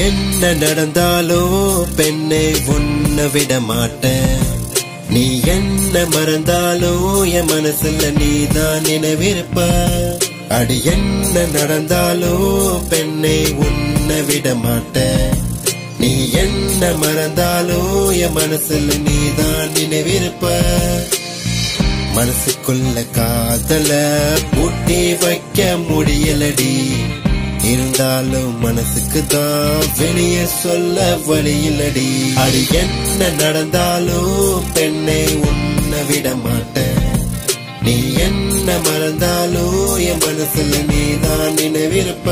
என்ன நடந்தாலும் பெண்ணை உன்னை விட மாட்டேன் நீ என்ன மறந்தாலும் என் மனசுல நீதான் நினைவிருப்ப அடி என்ன நடந்தாலும் பெண்ணை உன்னை விட மாட்டேன் நீ என்ன மறந்தாலும் என் மனசுல நீதான் நினைவிருப்ப மனசுக்குள்ள காதல பூட்டி வைக்க முடியலடி இருந்தாலும் மனசுக்கு தான் வெளிய சொல்ல வழியிலடி அடி என்ன நடந்தாலும் பெண்ணை உன்னை விட மாட்டேன் நீ என்ன மறந்தாலும் என் மனசுல நீதான் நினைவிருப்ப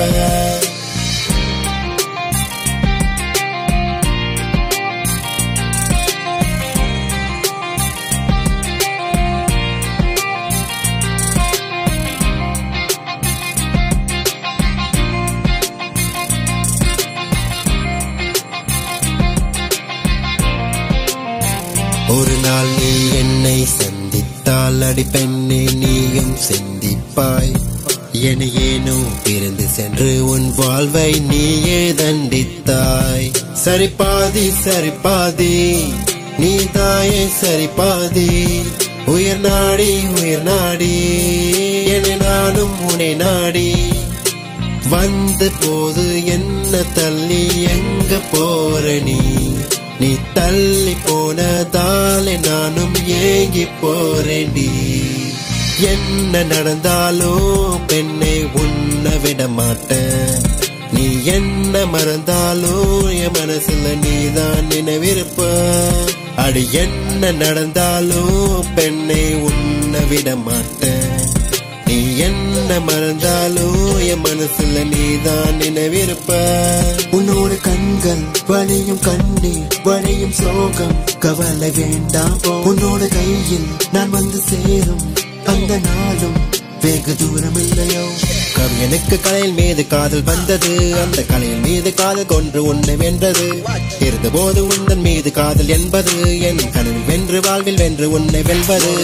ஒரு நாள் நீ என்னை சந்தித்தால் அடி பெண்ணே நீயும் சிந்திப்பாய் என ஏனோ பிறந்து சென்று உன் வாழ்வை நீயே தண்டித்தாய் சரி பாதி சரி பாதி நீ தாயே சரி பாதி உயர் நாடி உயர் நாடி என நானும் உன்னை நாடி வந்த போது என்ன தள்ளி எங்க போற நீ நீ தள்ளி போனதாலே நானும் ஏங்கி போறேன்டி என்ன நடந்தாலும் பெண்ணை உன்னை விட மாட்டேன் நீ என்ன மறந்தாலும் என் மனசுல நீதான் நினைவிருப்ப அடி என்ன நடந்தாலும் பெண்ணை உன்னை விட மாட்டேன் நீ என்ன மறந்தாலும் என் மனசுல நீதான் நினைவிருப்ப உன்னோட கண்கள் வழியும் கண்ணீர் வழியும் சோகம் கவலை வேண்டாம் போ. உன்னோட கையில் நான் வந்து சேரும் அந்த நாளும் வெகு தூரம் இல்லையோ கவியனுக்கு கலையில் மீது காதல் வந்தது அந்த கலையில் மீது காதல் கொன்று உன்னை வென்றது இருந்தபோது உந்தன் மீது காதல் என்பது என் கனவில் வென்று வாழ்வில் வென்று உன்னை வெல்வது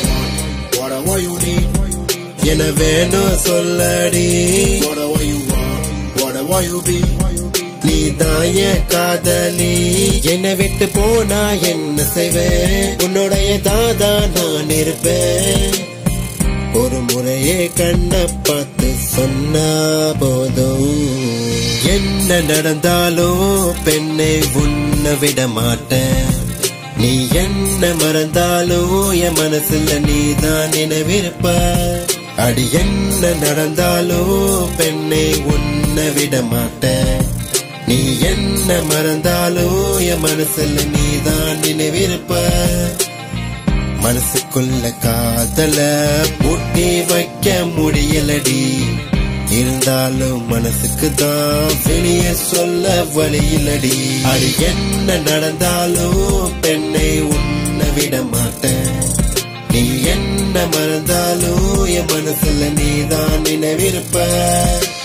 என வேணும் சொல்லடி நீ தாய காதலி என்னை விட்டு போனா என்ன செய்வேன் உன்னுடைய தாதா நான் இருப்பேன் ஒரு முறையே கண்ண பார்த்து சொன்னா போதும் என்ன நடந்தாலும் பெண்ணை உன்னை விட மாட்டேன் நீ என்ன மறந்தாலும் என் மனசுல நீதான் நினைவிருப்ப அடி என்ன நடந்தாலும் பெண்ணை உன்னை விட மாட்டேன் நீ என்ன மறந்தாலும் என் மனசுல நீதான் நினைவிருப்ப மனசுக்குள்ள காதல பூட்டி வைக்க முடியலடி இருந்தாலும் மனசுக்கு தான் வெளிய சொல்ல வழியிலடி அது என்ன நடந்தாலும் பெண்ணை உன்னை விட மாட்டேன் நீ என்ன மறந்தாலும் என் மனசுல நீதான் நினைவிருப்ப